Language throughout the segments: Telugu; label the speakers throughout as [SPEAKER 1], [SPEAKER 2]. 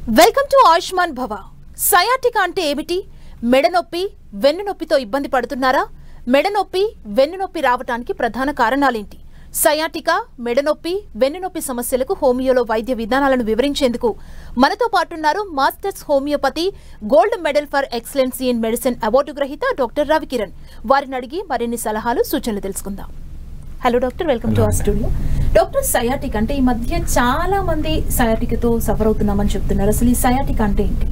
[SPEAKER 1] వెల్కమ్ టు ఆయుష్మాన్ భవ సయాటికా అంటే ఏమిటి మెడ నొప్పి వెన్ను నొప్పితో ఇబ్బంది పడుతున్నారా మెడ నొప్పి వెన్ను నొప్పి రావటానికి ప్రధాన కారణాలేంటి సయాటికా మెడ నొప్పి వెన్ను నొప్పి సమస్యలకు హోమియోలో వైద్య విధానాలను వివరించేందుకు మనతో పాటున్నారు masters homeopathy gold medal for excellency in medicine award గ్రహీత డాక్టర్ రవికిరణ్ వారిని అడిగి మరిన్ని సలహాలు సూచనలు తెలుసుకుందాం hello doctor welcome to our studio doctor sciatic అంటే ఈ మధ్య చాలా మంది సయాటిక్తో సఫర్ అవుతున్నామని చెప్తున్నారు అసలు ఈ సయాటిక్ అంటే ఏంటి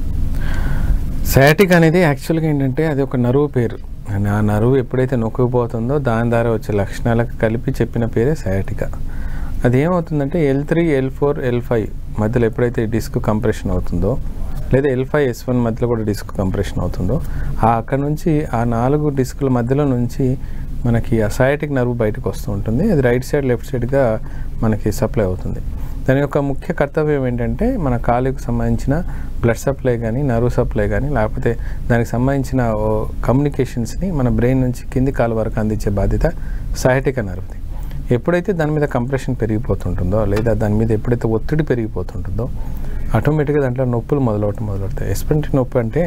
[SPEAKER 2] సయాటిక్ అనేది యాక్చువల్గా ఏంటంటే అది ఒక నరువు పేరు ఆ నరువు ఎప్పుడైతే నొక్కుపోతుందో దాని ద్వారా వచ్చే లక్షణాలకు కలిపి చెప్పిన పేరే సయాటిక అది ఏమవుతుందంటే L three L four L five మధ్యలో ఎప్పుడైతే డిస్క్ కంప్రెషన్ అవుతుందో లేదా ఎల్ ఫైవ్ ఎస్ వన్ మధ్యలో కూడా డిస్క్ కంప్రెషన్ అవుతుందో ఆ అక్కడ నుంచి ఆ నాలుగు డిస్కుల మధ్యలో నుంచి మనకి ఆ సయాటిక్ నర్వ్ బయటకు వస్తూ ఉంటుంది అది రైట్ సైడ్ లెఫ్ట్ సైడ్గా మనకి సప్లై అవుతుంది దాని యొక్క ముఖ్య కర్తవ్యం ఏంటంటే మన కాలుకు సంబంధించిన బ్లడ్ సప్లై కానీ నర్వ్ సప్లై కానీ లేకపోతే దానికి సంబంధించిన ఓ కమ్యూనికేషన్స్ని మన బ్రెయిన్ నుంచి కింది కాలు వరకు అందించే బాధ్యత సయాటిక నర్వ్ది ఎప్పుడైతే దాని మీద కంప్రెషన్ పెరిగిపోతుంటుందో లేదా దాని మీద ఎప్పుడైతే ఒత్తిడి పెరిగిపోతుంటుందో ఆటోమేటిక్గా దాంట్లో నొప్పులు మొదలవటం మొదలవుతాయి ఎస్పెంటి నొప్పి అంటే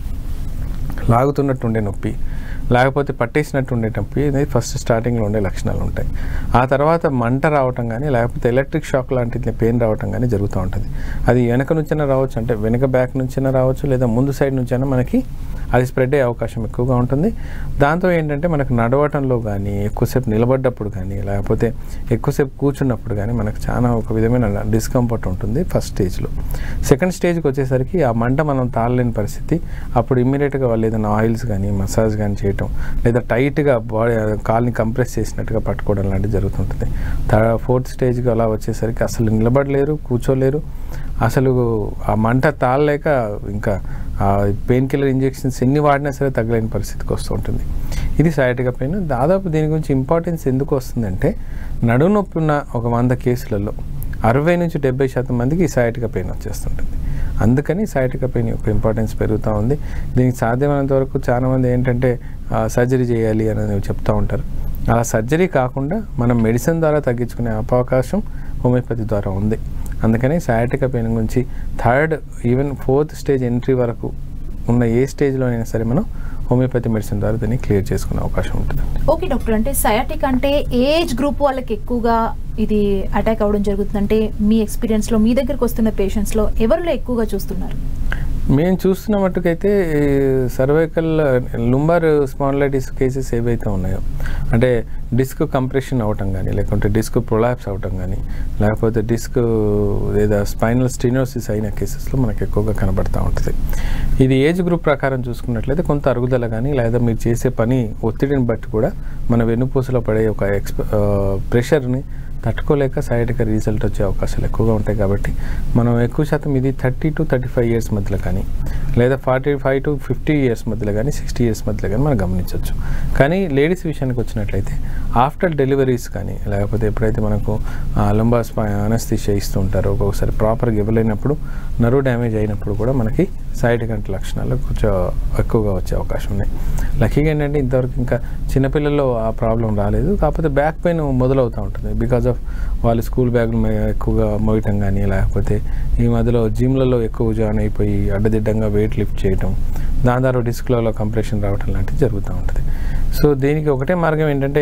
[SPEAKER 2] లాగుతున్నట్టు ఉండే నొప్పి లేకపోతే పట్టేసినట్టు ఉండే నొప్పి అనేది ఫస్ట్ స్టార్టింగ్లో ఉండే లక్షణాలు ఉంటాయి ఆ తర్వాత మంట రావటం కానీ లేకపోతే ఎలక్ట్రిక్ షాక్ లాంటి పెయిన్ రావటం కానీ జరుగుతూ ఉంటుంది అది వెనక నుంచైనా రావచ్చు అంటే వెనక బ్యాక్ నుంచైనా రావచ్చు లేదా ముందు సైడ్ నుంచైనా మనకి అది స్ప్రెడ్ అయ్యే అవకాశం ఎక్కువగా ఉంటుంది దాంతో ఏంటంటే మనకు నడవటంలో కానీ ఎక్కువసేపు నిలబడ్డప్పుడు కానీ లేకపోతే ఎక్కువసేపు కూర్చున్నప్పుడు కానీ మనకు చాలా ఒక విధమైన డిస్కంఫర్ట్ ఉంటుంది ఫస్ట్ స్టేజ్లో సెకండ్ స్టేజ్కి వచ్చేసరికి ఆ మంట మనం తాళలేని పరిస్థితి అప్పుడు ఇమ్మీడియట్గా వాళ్ళు ఏదైనా ఆయిల్స్ కానీ మసాజ్ కానీ చేయటం లేదా టైట్గా బాడీ కాల్ని కంప్రెస్ చేసినట్టుగా పట్టుకోవడం లాంటివి జరుగుతుంటుంది ఫోర్త్ స్టేజ్కి అలా వచ్చేసరికి అసలు నిలబడలేరు కూర్చోలేరు అసలు ఆ మంట తాళలేక ఇంకా ఆ పెయిన్ కిల్లర్ ఇంజెక్షన్స్ ఎన్ని వాడినా సరే తగ్గలేని పరిస్థితికి వస్తూ ఉంటుంది ఇది సయాటిక పెయిన్ దాదాపు దీని గురించి ఇంపార్టెన్స్ ఎందుకు వస్తుందంటే నడుము నొప్పి ఉన్న ఒక వంద కేసులలో అరవై నుంచి డెబ్బై శాతం మందికి ఈ సయాటిక పెయిన్ వచ్చేస్తుంటుంది అందుకని సయాటిక పెయిన్ యొక్క ఇంపార్టెన్స్ పెరుగుతూ ఉంది దీనికి సాధ్యమైనంత వరకు చాలామంది ఏంటంటే సర్జరీ చేయాలి అని చెప్తూ ఉంటారు అలా సర్జరీ కాకుండా మనం మెడిసిన్ ద్వారా తగ్గించుకునే అవకాశం హోమియోపతి ద్వారా ఉంది అందుకని సయాటిక పెయిన్ గురించి third even fourth stage entry వరకు ఉన్న ఏ స్టేజ్లో అయినా సరే మనం హోమియోపతి మెడిసిన్ ద్వారా దీన్ని క్లియర్ చేసుకునే అవకాశం ఉంటుంది
[SPEAKER 1] ఓకే డాక్టర్ అంటే సయాటిక్ అంటే ఏజ్ గ్రూప్ వాళ్ళకి ఎక్కువగా ఇది అటాక్ అవ్వడం జరుగుతుందంటే మీ ఎక్స్పీరియన్స్లో మీ దగ్గరకు వస్తున్న పేషెంట్స్లో ఎవరిలో ఎక్కువగా చూస్తున్నారు
[SPEAKER 2] మేము చూస్తున్న మట్టుకైతే సర్వైకల్ లుంబార్ స్పాండ్లైటిస్ కేసెస్ ఏవైతే ఉన్నాయో అంటే డిస్క్ కంప్రెషన్ అవటం కానీ లేకుంటే డిస్క్ ప్రొలాప్స్ అవటం కానీ లేకపోతే డిస్క్ లేదా స్పైనల్ స్టినోసిస్ అయిన కేసెస్లో మనకు ఎక్కువగా కనబడతా ఉంటుంది ఇది ఏజ్ గ్రూప్ ప్రకారం చూసుకున్నట్లయితే కొంత అరుగుదల కానీ లేదా మీరు చేసే పని ఒత్తిడిని బట్టి కూడా మన వెన్నుపూసలో పడే ఒక ఎక్స్ప ప్రెషర్ని తట్టుకోలేక సైడ్గా రిజల్ట్ వచ్చే అవకాశాలు ఎక్కువగా ఉంటాయి కాబట్టి మనం ఎక్కువ శాతం ఇది thirty to thirty five years మధ్యలో కానీ లేదా forty five to fifty years మధ్యలో కానీ సిక్స్టీ ఇయర్స్ మధ్యలో కానీ మనం గమనించవచ్చు కానీ లేడీస్ విషయానికి వచ్చినట్లయితే ఆఫ్టర్ డెలివరీస్ కానీ లేకపోతే ఎప్పుడైతే మనకు లంబా అనస్థిషియా ఇస్తూ ఉంటారో ఒక్కొక్కసారి ప్రాపర్గా ఇవ్వలేనప్పుడు నరువు డ్యామేజ్ అయినప్పుడు కూడా మనకి సైడ్ కంటి లక్షణాలు కొంచెం ఎక్కువగా వచ్చే అవకాశం ఉన్నాయి లక్కీగా ఏంటంటే ఇంతవరకు ఇంకా చిన్నపిల్లల్లో ఆ ప్రాబ్లం రాలేదు కాకపోతే బ్యాక్ పెయిన్ మొదలవుతూ ఉంటుంది బికాజ్ ఆఫ్ వాళ్ళు స్కూల్ బ్యాగులు ఎక్కువగా మోయటం కానీ లేకపోతే ఈ మధ్యలో జిమ్లలో ఎక్కువ జాయిన్ అయిపోయి అడ్డదిడ్డంగా వెయిట్ లిఫ్ట్ చేయటం దాని ద్వారా డిస్క్లలో కంప్రెషన్ రావటం లాంటివి జరుగుతూ ఉంటుంది సో దీనికి ఒకటే మార్గం ఏంటంటే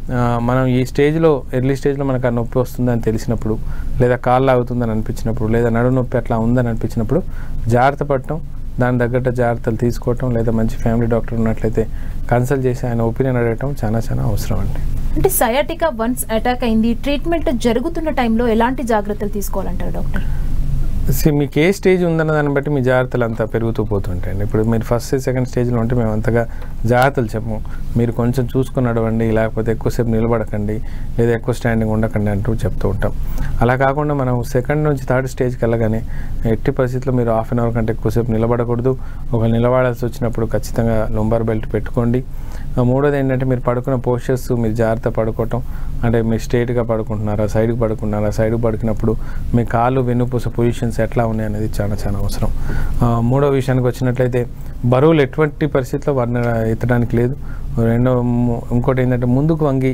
[SPEAKER 2] మనం ఈ స్టేజ్లో ఎర్లీ స్టేజ్లో మనకు ఆ నొప్పి వస్తుందని తెలిసినప్పుడు లేదా కాళ్ళు ఆగుతుందని అనిపించినప్పుడు లేదా నడు నొప్పి అట్లా ఉందని అనిపించినప్పుడు జాగ్రత్త పడటం దాని తగ్గట్టు జాగ్రత్తలు తీసుకోవటం లేదా మంచి ఫ్యామిలీ డాక్టర్ ఉన్నట్లయితే కన్సల్ట్ చేసి ఆయన ఒపీనియన్ అడగటం చాలా చాలా అవసరం అండి
[SPEAKER 1] అంటే సయాటికా వన్స్ అటాక్ అయింది ట్రీట్మెంట్ జరుగుతున్న టైంలో ఎలాంటి జాగ్రత్తలు తీసుకోవాలంటారు డాక్టర్
[SPEAKER 2] సి మీకు ఏ స్టేజ్ ఉందన్న దాన్ని బట్టి మీ జాగ్రత్తలు అంతా పెరుగుతూ పోతుంటాయండి ఇప్పుడు మీరు ఫస్ట్ సెకండ్ స్టేజ్లో ఉంటే మేము అంతగా జాగ్రత్తలు చెప్పము మీరు కొంచెం చూసుకుని నడవండి లేకపోతే ఎక్కువసేపు నిలబడకండి లేదా ఎక్కువ స్టాండింగ్ ఉండకండి అంటూ చెప్తూ ఉంటాం అలా కాకుండా మనం సెకండ్ నుంచి థర్డ్ స్టేజ్కి వెళ్ళగానే ఎట్టి పరిస్థితుల్లో మీరు హాఫ్ అన్ అవర్ కంటే ఎక్కువసేపు నిలబడకూడదు ఒక నిలబడాల్సి వచ్చినప్పుడు ఖచ్చితంగా లొంబార్ బెల్ట్ పెట్టుకోండి మూడోది ఏంటంటే మీరు పడుకున్న పోస్చర్స్ మీరు జాగ్రత్త పడుకోవటం అంటే మీరు స్ట్రేట్గా పడుకుంటున్నారా సైడ్కి పడుకుంటున్నారా సైడ్కి పడుకున్నప్పుడు మీ కాళ్ళు వెన్నుపూస పొజిషన్స్ ఎట్లా ఉన్నాయి అనేది చాలా చాలా అవసరం మూడో విషయానికి వచ్చినట్లయితే బరువులు ఎటువంటి పరిస్థితుల్లో వారిని ఎత్తడానికి లేదు రెండో ఇంకోటి ఏంటంటే ముందుకు వంగి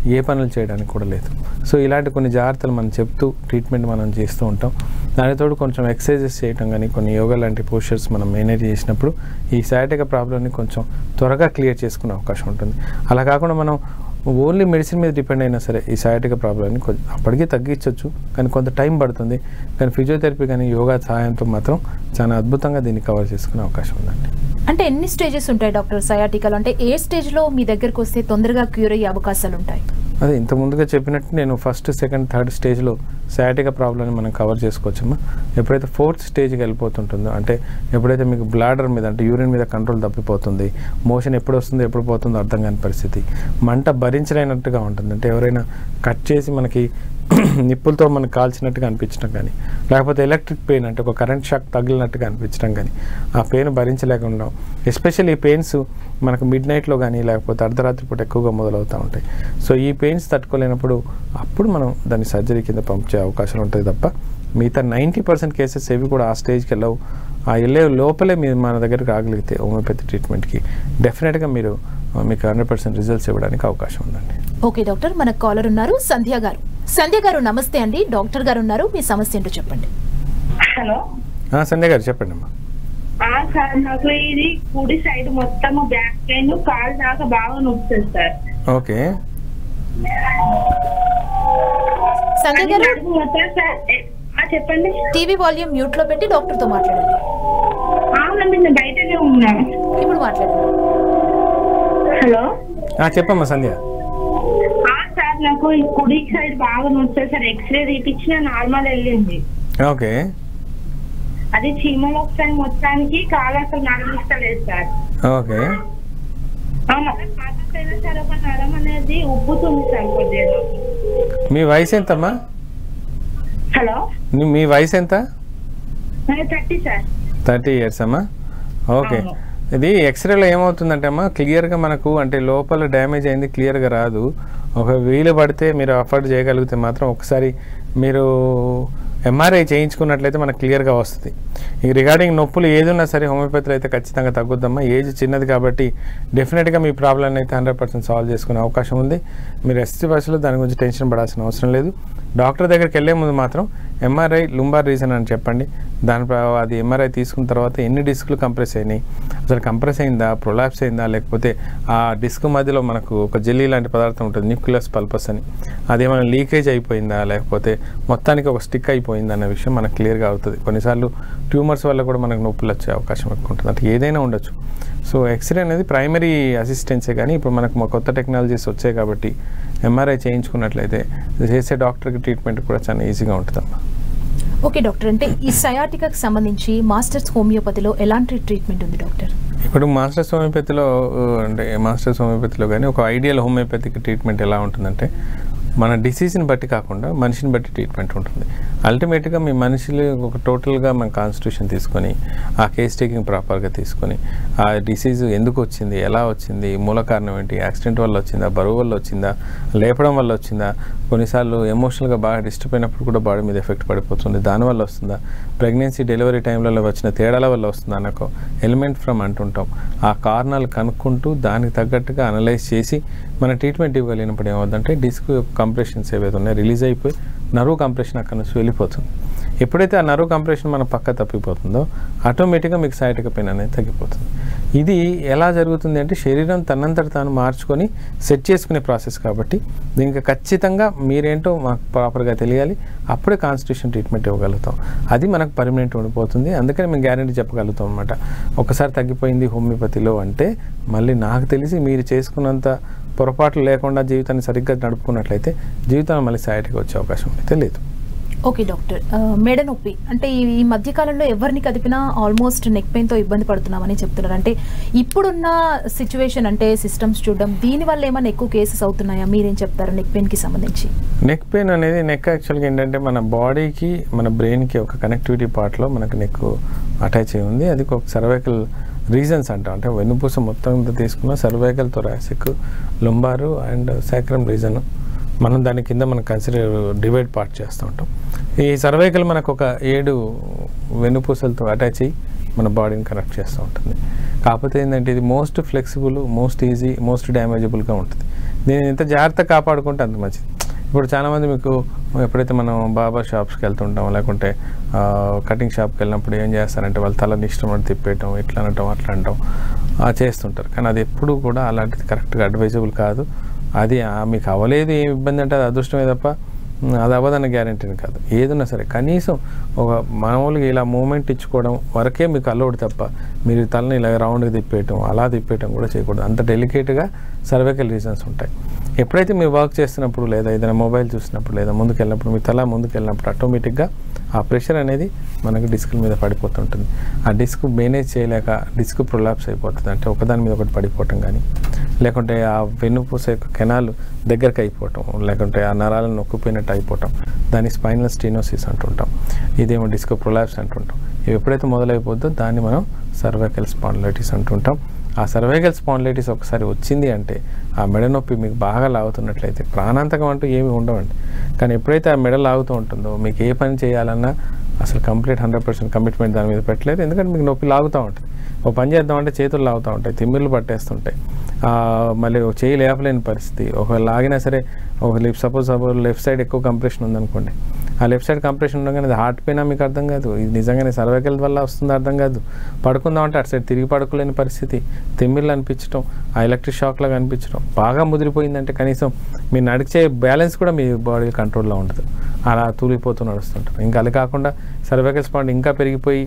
[SPEAKER 2] ఏ పనులు చేయడానికి కూడా లేదు సో ఇలాంటి కొన్ని జాగ్రత్తలు మనం చెప్తూ ట్రీట్మెంట్ మనం చేస్తూ ఉంటాం దానితో కొంచెం ఎక్సర్సైజెస్ చేయటం కానీ కొన్ని యోగా లాంటి పోస్చర్స్ మనం మేనేజ్ చేసినప్పుడు ఈ సయాటిక ప్రాబ్లమ్ని కొంచెం త్వరగా క్లియర్ చేసుకునే అవకాశం ఉంటుంది అలా కాకుండా మనం ఓన్లీ మెడిసిన్ మీద డిపెండ్ అయినా సరే ఈ సయాటిక ప్రాబ్లమ్ని కొంచెం అప్పటికీ తగ్గించవచ్చు కానీ కొంత టైం పడుతుంది కానీ ఫిజియోథెరపీ కానీ యోగా సహాయంతో మాత్రం చాలా అద్భుతంగా దీన్ని కవర్ చేసుకునే అవకాశం ఉందండి
[SPEAKER 1] అంటే ఎన్ని స్టేజెస్ ఉంటాయి డాక్టర్ సయాటికల్ అంటే ఏ స్టేజ్లో మీ దగ్గరకు వస్తే తొందరగా క్యూర్ అయ్యే అవకాశాలు ఉంటాయి
[SPEAKER 2] అదే ఇంత ముందుగా చెప్పినట్టు నేను ఫస్ట్ సెకండ్ థర్డ్ స్టేజ్లో సయాటిక ప్రాబ్లమ్ని మనం కవర్ చేసుకోవచ్చమ్మా ఎప్పుడైతే ఫోర్త్ స్టేజ్కి వెళ్ళిపోతుంటుందో అంటే ఎప్పుడైతే మీకు బ్లాడర్ మీద అంటే యూరిన్ మీద కంట్రోల్ తప్పిపోతుంది మోషన్ ఎప్పుడు వస్తుందో ఎప్పుడు పోతుందో అర్థం కాని పరిస్థితి మంట భరించలేనట్టుగా ఉంటుంది అంటే ఎవరైనా కట్ చేసి మనకి నిప్పులతో మనకు కాల్చినట్టుగా అనిపించడం కానీ లేకపోతే ఎలక్ట్రిక్ పెయిన్ అంటే ఒక కరెంట్ షాక్ తగిలినట్టుగా అనిపించడం కానీ ఆ పెయిన్ భరించలేకుండా ఎస్పెషల్లీ ఈ పెయిన్స్ మనకు మిడ్ నైట్లో కానీ లేకపోతే అర్ధరాత్రి పూట ఎక్కువగా మొదలవుతూ ఉంటాయి సో ఈ పెయిన్స్ తట్టుకోలేనప్పుడు అప్పుడు మనం దాన్ని సర్జరీ కింద పంపించే అవకాశం ఉంటుంది తప్ప మిగతా నైంటీ పర్సెంట్ కేసెస్ ఏవి కూడా ఆ స్టేజ్కి వెళ్ళవు ఆ వెళ్ళే లోపలే మీరు మన దగ్గరికి రాగలిగితే హోమియోపతి ట్రీట్మెంట్కి డెఫినెట్గా మీరు ఆ, మీకు హండ్రెడ్ పర్సెంట్ రిజల్ట్స్ ఇవ్వడానికి అవకాశం ఉందండి
[SPEAKER 1] ఓకే డాక్టర్ మనకు కాలర్ ఉన్నారు సంధ్య గారు సంధ్య గారు నమస్తే అండి డాక్టర్ గారు ఉన్నారు మీ సమస్య ఏంటో చెప్పండి
[SPEAKER 3] హలో
[SPEAKER 2] ఆ, సంధ్య గారు చెప్పండి అమ్మా
[SPEAKER 3] ఆ సార్ నాకు ఇది కుడి సైడ్ మొత్తం బ్యాక్ పెయిన్ కాలు దాకా బాగా నొప్పుతుంది సార్
[SPEAKER 2] ఓకే
[SPEAKER 1] సంధ్య
[SPEAKER 3] అది
[SPEAKER 1] గారు
[SPEAKER 3] నడుము మొత్తం సార్ ఏ- ఆ, చెప్పండి
[SPEAKER 1] టీవీ వాల్యూమ్ మ్యూట్ లో పెట్టి డాక్టర్ తో మాట్లాడండి
[SPEAKER 3] అవునండి నేను బయటనే ఉన్నా
[SPEAKER 1] ఇప్పుడు మాట్లాడండి
[SPEAKER 3] హలో
[SPEAKER 2] ఆ, చెప్పమ్మా సంధ్య
[SPEAKER 3] ఆ సార్ నాకు ఈ కుడి సైడ్ బాగా నొస్తుంది సార్ ఎక్స్రే తీపించిన నార్మల్ వెళ్ళింది
[SPEAKER 2] ఓకే
[SPEAKER 3] అది చీమలు ఒకసారి మొత్తానికి కాలు అసలు నడమిస్తలేదు సార్
[SPEAKER 2] ఓకే
[SPEAKER 3] ఆ, మళ్ళీ కాకపోయినా సార్ ఒక నరం అనేది ఉబ్బుతుంది సార్ కొద్దిగా
[SPEAKER 2] మీ వయసు ఎంతమ్మా
[SPEAKER 3] హలో
[SPEAKER 2] నీ- మీ వయసు ఎంత
[SPEAKER 3] థర్టీ సార్
[SPEAKER 2] థర్టీ ఇయర్స్ అమ్మా ఓకే
[SPEAKER 3] అవును.
[SPEAKER 2] ఇది ఎక్స్రేలో ఏమవుతుందంటే అమ్మా క్లియర్గా మనకు అంటే లోపల డ్యామేజ్ అయింది క్లియర్గా రాదు ఒక వీలు పడితే మీరు అఫోర్డ్ చేయగలిగితే మాత్రం ఒకసారి మీరు ఎంఆర్ఐ చేయించుకున్నట్లయితే మనకు క్లియర్గా వస్తుంది ఈ రిగార్డింగ్ నొప్పులు ఏది ఉన్నా సరే హోమియోపతిలో అయితే ఖచ్చితంగా తగ్గుద్దమ్మా ఏజ్ చిన్నది కాబట్టి డెఫినెట్గా మీ ప్రాబ్లమ్ అయితే హండ్రెడ్ పర్సెంట్ సాల్వ్ చేసుకునే అవకాశం ఉంది మీరు ఎస్టీ బస్సులో దాని గురించి టెన్షన్ పడాల్సిన అవసరం లేదు డాక్టర్ దగ్గరికి వెళ్ళే ముందు మాత్రం ఎంఆర్ఐ లుంబార్ రీజన్ అని చెప్పండి దాని ప్ర- అది ఎంఆర్ఐ తీసుకున్న తర్వాత ఎన్ని డిస్కులు కంప్రెస్ అయినాయి అసలు కంప్రెస్ అయిందా ప్రొలాప్స్ అయిందా లేకపోతే ఆ డిస్క్ మధ్యలో మనకు ఒక జెల్లీ లాంటి పదార్థం ఉంటుంది న్యూక్లియస్ పల్పస్ అని అదేమైనా లీకేజ్ అయిపోయిందా లేకపోతే మొత్తానికి ఒక స్టిక్ అయిపోయిందా అనే విషయం మనకు క్లియర్గా అవుతుంది కొన్నిసార్లు ట్యూమర్స్ వల్ల కూడా మనకు నొప్పులు వచ్చే అవకాశం ఎక్కువ ఉంటుంది అంటే ఏదైనా ఉండొచ్చు సో ఎక్స్రే అనేది ప్రైమరీ అసిస్టెన్సే కానీ ఇప్పుడు మనకు మా కొత్త టెక్నాలజీస్ వచ్చాయి కాబట్టి ఎంఆర్ఐ చేయించుకున్నట్లయితే చేసే డాక్టర్కి ట్రీట్మెంట్ కూడా చాలా ఈజీగా ఉంటుందమ్మా
[SPEAKER 1] ఓకే డాక్టర్ అంటే ఈ సయాటికాకి సంబంధించి మాస్టర్స్ హోమియోపతిలో ఎలాంటి ట్రీట్మెంట్ ఉంది డాక్టర్
[SPEAKER 2] ఇప్పుడు మాస్టర్స్ హోమియోపతిలో ఆ, అంటే మాస్టర్స్ హోమియోపతిలో కానీ ఒక ఐడియల్ హోమియోపతిక్ ట్రీట్మెంట్ ఎలా ఉంటుందంటే మన డిసీజ్ని బట్టి కాకుండా మనిషిని బట్టి ట్రీట్మెంట్ ఉంటుంది అల్టిమేట్గా మీ మనుషులు ఒక టోటల్గా మన కాన్స్టిట్యూషన్ తీసుకొని ఆ కేస్ టేకింగ్ ప్రాపర్గా తీసుకొని ఆ డిసీజ్ ఎందుకు వచ్చింది ఎలా వచ్చింది మూల కారణం ఏంటి యాక్సిడెంట్ వల్ల వచ్చిందా బరువు వల్ల వచ్చిందా లేపడం వల్ల వచ్చిందా కొన్నిసార్లు ఎమోషనల్గా బాగా డిస్టర్బ్ అయినప్పుడు కూడా బాడీ మీద ఎఫెక్ట్ పడిపోతుంది దానివల్ల వస్తుందా ప్రెగ్నెన్సీ డెలివరీ టైంలలో వచ్చిన తేడాల వల్ల వస్తుందా నాకు ఎలిమెంట్ ఫ్రమ్ అంటుంటాం ఆ కారణాలు కనుక్కుంటూ దానికి తగ్గట్టుగా అనలైజ్ చేసి మన ట్రీట్మెంట్ ఇవ్వగలిగినప్పుడు ఏమవుతుందంటే డిస్క్ కంప్రెషన్స్ ఏవైతే ఉన్నాయో రిలీజ్ అయిపోయి నరువు కంప్రెషన్ అక్కడ నుంచి వెళ్ళిపోతుంది ఎప్పుడైతే ఆ నరువు కంప్రెషన్ మన పక్క తప్పిపోతుందో ఆటోమేటిక్గా మీకు సైటిక పెయిన్ అనేది తగ్గిపోతుంది ఇది ఎలా జరుగుతుంది అంటే శరీరం తనంతట తాను మార్చుకొని సెట్ చేసుకునే ప్రాసెస్ కాబట్టి దీనికి ఖచ్చితంగా మీరేంటో మాకు ప్రాపర్గా తెలియాలి అప్పుడే కాన్స్టిట్యూషన్ ట్రీట్మెంట్ ఇవ్వగలుగుతాం అది మనకు పర్మనెంట్ ఉండిపోతుంది అందుకని మేము గ్యారంటీ చెప్పగలుగుతాం అనమాట ఒకసారి తగ్గిపోయింది హోమియోపతిలో అంటే మళ్ళీ నాకు తెలిసి మీరు చేసుకున్నంత పొరపాట్లు లేకుండా జీవితాన్ని సరిగ్గా నడుపుకున్నట్లయితే జీవితాన్ని మళ్ళీ సైటికి వచ్చే అవకాశం ఉంది తెలియదు
[SPEAKER 1] ఓకే డాక్టర్ ఆ, మెడ నొప్పి అంటే ఈ ఈ మధ్య కాలంలో ఎవరిని కదిపినా ఆల్మోస్ట్ నెక్ పెయిన్తో ఇబ్బంది పడుతున్నామని చెప్తున్నారు అంటే ఇప్పుడున్న సిచ్యువేషన్ అంటే సిస్టమ్స్ చూడడం దీని వల్ల ఏమైనా ఎక్కువ కేసెస్ అవుతున్నాయా మీరేం చెప్తారు నెక్ పెయిన్కి సంబంధించి
[SPEAKER 2] నెక్ పెయిన్ అనేది నెక్ యాక్చువల్గా ఏంటంటే మన బాడీకి మన బ్రెయిన్కి ఒక కనెక్టివిటీ పార్ట్లో మనకు నెక్ అటాచ్ అయి ఉంది అది ఒక సర్వైకల్ రీజన్స్ అంటాం అంటే వెన్నుపూస మొత్తం అంతా తీసుకున్న cervical thoracic lumbar and sacrum region మనం దాని కింద మనం కన్సిడర్ డివైడ్ పార్ట్ చేస్తూ ఉంటాం ఈ సర్వైకల్ మనకు ఒక ఏడు వెన్నుపూసలతో అటాచ్ అయ్యి మన బాడీని కనెక్ట్ చేస్తూ ఉంటుంది కాకపోతే ఏంటంటే ఇది most flexible most easy most డ్యామేజబుల్గా ఉంటుంది దీన్ని ఎంత జాగ్రత్తగా కాపాడుకుంటే అంత మంచిది ఇప్పుడు చాలామంది మీకు ఎప్పుడైతే మనం బాబా షాప్స్కి వెళ్తుంటాం లేకుంటే ఆ, కటింగ్ షాప్కి వెళ్ళినప్పుడు ఏం చేస్తారంటే వాళ్ళ తలని ఇష్టం అని తిప్పేయటం ఇట్లా అనటం అట్లా అంటాం ఆ, చేస్తుంటారు కానీ అది ఎప్పుడు కూడా అలాంటిది కరెక్ట్గా అడ్వైజబుల్ కాదు అది ఆ, మీకు అవ్వలేదు ఏం ఇబ్బంది అంటే అది అదృష్టమే తప్ప ఉమ్, అది అవ్వదన్న గ్యారంటీని కాదు ఏదున్నా సరే కనీసం ఒక మామూలుగా ఇలా మూమెంట్ ఇచ్చుకోవడం వరకే మీకు అలౌడ్ తప్ప మీరు తలని ఇలా రౌండ్గా తిప్పేయటం అలా తిప్పేయటం కూడా చేయకూడదు అంత డెలికేట్గా సర్వైకల్ రీజన్స్ ఉంటాయి ఎప్పుడైతే మీరు వర్క్ చేస్తున్నప్పుడు లేదా ఏదైనా మొబైల్ చూసినప్పుడు లేదా ముందుకు వెళ్ళినప్పుడు మీ తల ముందుకు వెళ్ళినప్పుడు ఆటోమేటిక్గా ఆ ప్రెషర్ అనేది మనకు డిస్క్ మీద పడిపోతుంటుంది ఆ డిస్క్ మేనేజ్ చేయలేక డిస్క్ ప్రొలాప్స్ అయిపోతుంది అంటే ఒకదాని మీద ఒకటి పడిపోవటం కానీ లేకుంటే ఆ వెన్నుపూస యొక్క కెనాలు దగ్గరకు అయిపోవటం లేకుంటే ఆ నరాలను నొక్కిపోయినట్టు అయిపోవటం దాన్ని స్పైనల్ స్టీనోసిస్ అంటుంటాం ఇదేమో డిస్క్ ప్రొలాప్స్ అంటుంటాం ఇవి ఎప్పుడైతే మొదలైపోద్దో దాన్ని మనం సర్వైకల్ స్పాండిలైటిస్ అంటుంటాం ఆ సర్వైకల్ స్పాండిలైటిస్ ఒకసారి వచ్చింది అంటే ఆ మెడ నొప్పి మీకు బాగా లాగుతున్నట్లయితే ప్రాణాంతకం అంటూ ఏమి ఉండవండి కానీ ఎప్పుడైతే ఆ మెడ లాగుతూ ఉంటుందో మీకు ఏ పని చేయాలన్నా అసలు కంప్లీట్ హండ్రెడ్ పర్సెంట్ కమిట్మెంట్ దాని మీద పెట్టలేదు ఎందుకంటే మీకు నొప్పి లాగుతూ ఉంటుంది ఓ పని చేద్దామంటే చేతులు లాగుతూ ఉంటాయి తిమ్మిర్లు పట్టేస్తుంటాయి ఆ, మళ్ళీ ఒక చేయి లేపలేని పరిస్థితి ఒకవేళ లాగినా సరే ఒక lift suppose suppose left side ఎక్కువ కంప్రెషన్ ఉందనుకోండి ఆ లెఫ్ట్ సైడ్ కంప్రెషన్ ఉండగానే అది హార్ట్ పెయిన్ మీకు అర్థం కాదు ఇది నిజంగానే సర్వైకల్ వల్ల వస్తుందో అర్థం కాదు పడుకుందామంటే అటు సైడ్ తిరిగి పడుకోలేని పరిస్థితి తిమ్మిర్లు అనిపించడం ఆ ఎలక్ట్రిక్ షాక్ లాగా అనిపించడం బాగా ముదిరిపోయిందంటే కనీసం మీరు నడిచే బ్యాలెన్స్ కూడా మీ బాడీ కంట్రోల్లో ఉండదు అలా తూలిపోతూ నడుస్తుంటారు ఇంకా అది కాకుండా సర్వైకల్ స్పాండ్ ఇంకా పెరిగిపోయి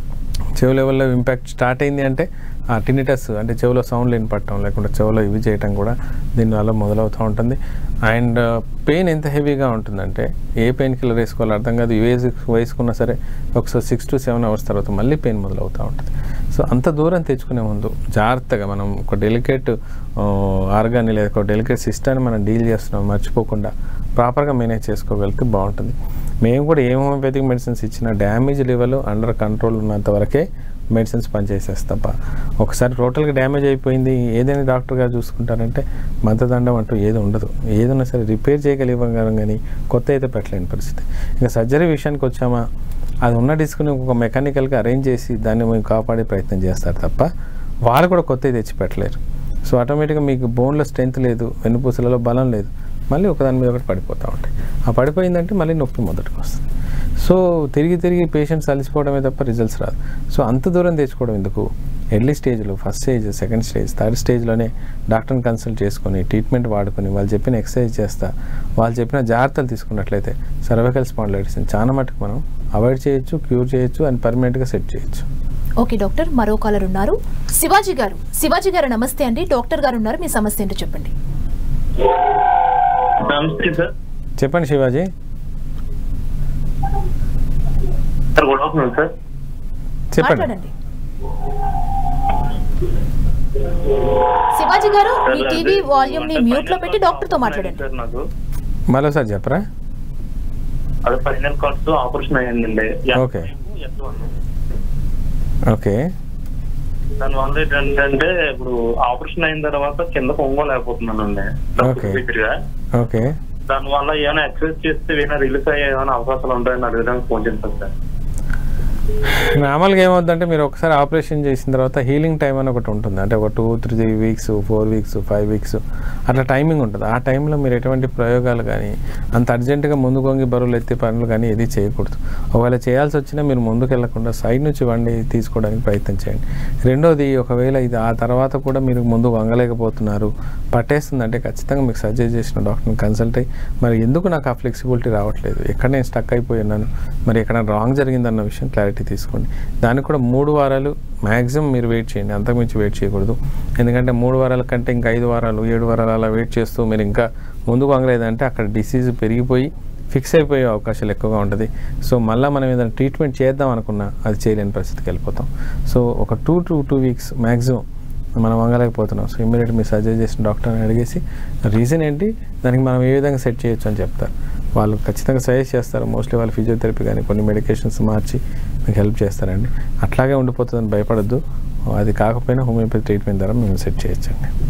[SPEAKER 2] చెవు లెవెల్లో ఇంపాక్ట్ స్టార్ట్ అయింది అంటే ఆ టినిటస్ అంటే చెవిలో సౌండ్ లేని పట్టడం లేకుంటే చెవిలో ఇవి చేయటం కూడా దీనివల్ల మొదలవుతూ ఉంటుంది అండ్ పెయిన్ ఎంత హెవీగా ఉంటుందంటే ఏ పెయిన్ కిల్లర్ వేసుకోవాలో అర్థం కాదు ఏ వయసు వేసుకున్నా సరే ఒకసారి సిక్స్ టు సెవెన్ అవర్స్ తర్వాత మళ్ళీ పెయిన్ మొదలవుతూ ఉంటుంది సో అంత దూరం తెచ్చుకునే ముందు జాగ్రత్తగా మనం ఒక డెలికేట్ ఆర్గాన్ని లేదా ఒక డెలికేట్ సిస్టాన్ని మనం డీల్ చేస్తున్నాం మర్చిపోకుండా ప్రాపర్గా మేనేజ్ చేసుకోగలిగితే బాగుంటుంది మేము కూడా ఏ హోమియోపతిక్ మెడిసిన్స్ ఇచ్చినా డ్యామేజ్ లెవెల్ అండర్ కంట్రోల్ ఉన్నంత వరకే మెడిసిన్స్ పనిచేసేస్తా తప్ప ఒకసారి టోటల్గా డ్యామేజ్ అయిపోయింది ఏదైనా డాక్టర్ గారు చూసుకుంటారంటే మద్దదండం అంటూ ఏది ఉండదు ఏదైనా సరే రిపేర్ చేయగలిగం కానీ కొత్త అయితే పెట్టలేని పరిస్థితి ఇంకా సర్జరీ విషయానికి వచ్చామా అది ఉన్న డిస్క్ని ఒక మెకానికల్గా అరేంజ్ చేసి దాన్ని మేము కాపాడే ప్రయత్నం చేస్తారు తప్ప వాళ్ళు కూడా కొత్తవి తెచ్చి పెట్టలేరు సో ఆటోమేటిక్గా మీకు బోన్లో స్ట్రెంత్ లేదు వెన్నుపూసలలో బలం లేదు మళ్ళీ ఒకదాని మీద ఒకటి పడిపోతూ ఉంటాయి ఆ పడిపోయిందంటే మళ్ళీ నొప్పి మొదటికి వస్తుంది సో తిరిగి తిరిగి పేషెంట్స్ అలసిపోవడమే తప్ప రిజల్ట్స్ రాదు సో అంత దూరం తెచ్చుకోవడం ఎందుకు ఎర్లీ స్టేజ్లో first stage second stage third స్టేజ్లోనే డాక్టర్ని కన్సల్ట్ చేసుకొని ట్రీట్మెంట్ వాడుకొని వాళ్ళు చెప్పిన ఎక్సర్సైజ్ చేస్తా వాళ్ళు చెప్పిన జాగ్రత్తలు తీసుకున్నట్లయితే సర్వైకల్ స్పాండిలైటిస్ని చాలా మటుకు మనం అవాయిడ్ చేయొచ్చు క్యూర్ చేయొచ్చు అండ్ పర్మనెంట్గా సెట్ చేయొచ్చు
[SPEAKER 1] ఓకే డాక్టర్ మరో కాలర్ ఉన్నారు శివాజీ గారు శివాజీ గారు నమస్తే అండి డాక్టర్ గారు ఉన్నారు మీ సమస్య ఏంటో చెప్పండి
[SPEAKER 4] నమస్తే సార్
[SPEAKER 2] చెప్పండి Shivaji
[SPEAKER 4] sir good afternoon sir
[SPEAKER 2] చెప్పండి
[SPEAKER 1] మాట్లాడండి శివాజీ గారు మీ
[SPEAKER 4] సార్,
[SPEAKER 1] టీవీ
[SPEAKER 4] అంటే
[SPEAKER 1] వాల్యూమ్ ని
[SPEAKER 4] అంటే
[SPEAKER 1] మ్యూట్ లో పెట్టి
[SPEAKER 4] ఫైనల్
[SPEAKER 1] డాక్టర్ తో
[SPEAKER 4] కార్డ్స్
[SPEAKER 1] మాట్లాడండి
[SPEAKER 4] సార్ నాకు
[SPEAKER 2] మరోసారి చెప్పరా
[SPEAKER 4] అది ఫైనల్ కార్డ్స్ ఆపరేషన్ అయ్యిందండి
[SPEAKER 2] ఓకే. ఓకే
[SPEAKER 4] దానివల్ల ఏంటంటే ఇప్పుడు ఆపరేషన్ అయిన తర్వాత కింద పొంగలేకపోతున్నానండి
[SPEAKER 2] ఓకే.
[SPEAKER 4] దగ్గరగా
[SPEAKER 2] ఓకే
[SPEAKER 4] దానివల్ల ఏమైనా ఎక్సర్సైజ్ చేస్తే ఏమైనా రిలీజ్ అయ్యే ఏమైనా అవకాశాలు ఉంటాయని అడగడానికి ఫోన్ చేస్తాను సార్
[SPEAKER 2] నార్మల్గా ఏమవుతుందంటే మీరు ఒకసారి ఆపరేషన్ చేసిన తర్వాత హీలింగ్ టైం అని ఒకటి ఉంటుంది అంటే ఒక two three weeks four weeks five weeks అట్లా టైమింగ్ ఉంటుంది ఆ టైంలో మీరు ఎటువంటి ప్రయోగాలు కానీ అంత అర్జెంటుగా ముందు కొంగి బరువులు ఎత్తే పనులు కానీ ఏది చేయకూడదు ఒకవేళ చేయాల్సి వచ్చినా మీరు ముందుకు వెళ్లకుండా సైడ్ నుంచి వండి తీసుకోవడానికి ప్రయత్నం చేయండి రెండోది ఒకవేళ ఇది ఆ తర్వాత కూడా మీరు ముందు వంగలేకపోతున్నారు పట్టేస్తుందంటే ఖచ్చితంగా మీకు సజెస్ట్ చేసిన డాక్టర్ని కన్సల్ట్ అయ్యి మరి ఎందుకు నాకు ఆ ఫ్లెక్సిబిలిటీ రావట్లేదు ఎక్కడ నేను స్టక్ అయిపోయి ఉన్నాను మరి ఎక్కడ రాంగ్ జరిగిందన్న విషయం క్లారిటీ తీసుకోండి దానికి కూడా మూడు వారాలు మ్యాక్సిమం మీరు వెయిట్ చేయండి అంతకుమించి వెయిట్ చేయకూడదు ఎందుకంటే మూడు వారాల కంటే ఇంకా ఐదు వారాలు ఏడు వారాలు అలా వెయిట్ చేస్తూ మీరు ఇంకా ముందుకు వంగలేదంటే అక్కడ డిసీజ్ పెరిగిపోయి ఫిక్స్ అయిపోయే అవకాశాలు ఎక్కువగా ఉంటుంది సో మళ్ళీ మనం ఏదైనా ట్రీట్మెంట్ చేద్దాం అనుకున్నా అది చేయలేని పరిస్థితికి వెళ్ళిపోతాం సో ఒక two to two weeks maximum మనం వంగలేకపోతున్నాం సో ఇమ్మీడియట్ మీరు సజెస్ట్ చేసిన డాక్టర్ని అడిగేసి రీజన్ ఏంటి దానికి మనం ఏ విధంగా సెట్ చేయొచ్చు అని చెప్తారు వాళ్ళు ఖచ్చితంగా సజెస్ట్ చేస్తారు మోస్ట్లీ వాళ్ళు ఫిజియోథెరపీ కానీ కొన్ని మెడికేషన్స్ మార్చి మీకు హెల్ప్ చేస్తారండి అట్లాగే ఉండిపోతుందని భయపడద్దు అది కాకపోయినా హోమియోపతి ట్రీట్మెంట్ ద్వారా మేము సెట్ చేయొచ్చండి